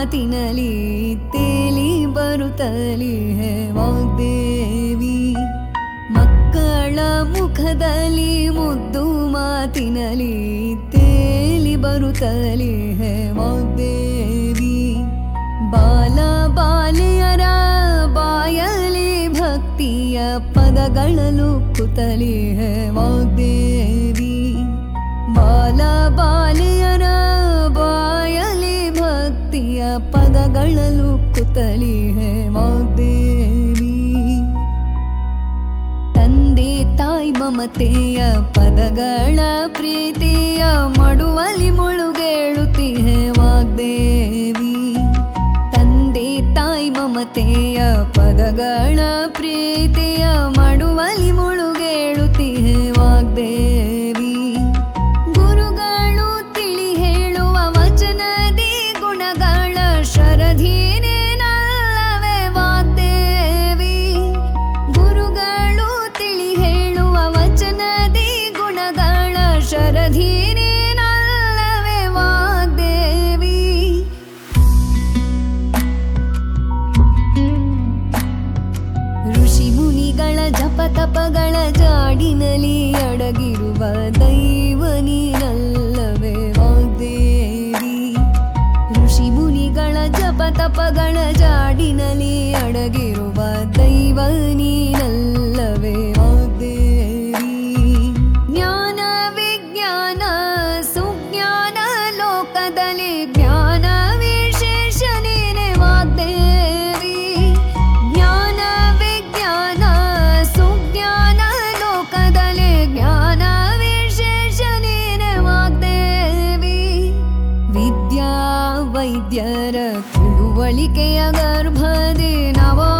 ಮಾತಿನಲಿ ತೇಲಿ ಬರುತ್ತಲಿ ಹೇ ವಾಗ್ದೇವಿ ಮಕ್ಕಳ ಮುಖದಲ್ಲಿ ಮುದ್ದು ಮಾತಿನಲಿ ತೇಲಿ ಬರುತ್ತಲಿ ಹೇ ವಾಗ್ದೇವಿ ಬಾಲ ಬಾಲಿಯರ ಬಾಯಲಿ ಭಕ್ತಿಯ ಪದಗಳಲು ಕುತಲಿ ಹೇ ವಾಗ್ದೇವಿ ಬಾಲ ಬಾಲಿಯರ ಬಾಯಲಿ ಭಕ್ತಿಯ ಪದಗಳಲು ಕುತಲಿ ಹೇ ವಾಗ್ದೇವಿ ತಂದೆ ತಾಯಿ ಮಮತೆಯ ಪದಗಳ ಪ್ರೀತಿಯ ಮಡುವಲಿ ಮುಳುಗೇಳುತ್ತಿಹೆ ವಾಗ್ದೇವಿ ತಂದೆ ತಾಯಿ ಮಮತೆಯ ಪದಗಳ ಪ್ರೀತಿಯ ಮಡುವಲಿ ಮುಳುಗೇಳುತ್ತಿಹೆ ವಾಗ್ದೇವಿ ಗುರುಗಳು ತಿಳಿ ಹೇಳುವ ವಚನದಿ ಗುಣಗಳ ಶರಧೀನೇ ನಲ್ಲವೇ ವಾಗ್ದೇವಿ ಗುರುಗಳು ತಿಳಿ ಹೇಳುವ ವಚನದಿ ಗುಣಗಳ ಶರಧೀನೇ ನಲ್ಲವೇ ವಾಗ್ದೇವಿ ಋಷಿ ಮುನಿಗಳ ಜಪ ತಪಗಳ ಜಾಡಿನಲಿ ಅಡಗಿರುವ ದೈವ ನೀನಲ್ಲವೇ ವಾಗ್ದೇವಿ ಋಷಿ ಮುನಿಗಳ ಜಪ ತಪಗಳ ಜಾಡಿನಲಿ ಅಡಗಿರುವ ದೈವ ನೀನಲ್ಲವೇ ವಾಗ್ದೇವಿ ಜ್ಞಾನ ವಿಜ್ಞಾನ ಸುಜ್ಞಾನ ಲೋಕದಲ್ಲಿ ಜ್ಞಾನ ವಿಶೇಷ ನೀನೆ ವಾಗ್ದೇವಿ ಜ್ಞಾನ ವಿಜ್ಞಾನ ಸುಜ್ಞಾನ ಲೋಕದಲ್ಲಿ ಜ್ಞಾನ ವಿಶೇಷ ನೀನೆ ವಾಗ್ದೇವಿ ವಿದ್ಯಾ ವೈದ್ಯರ ತಿಳುವಳಿಕೆಯ ಗರ್ಭದಿ ನವ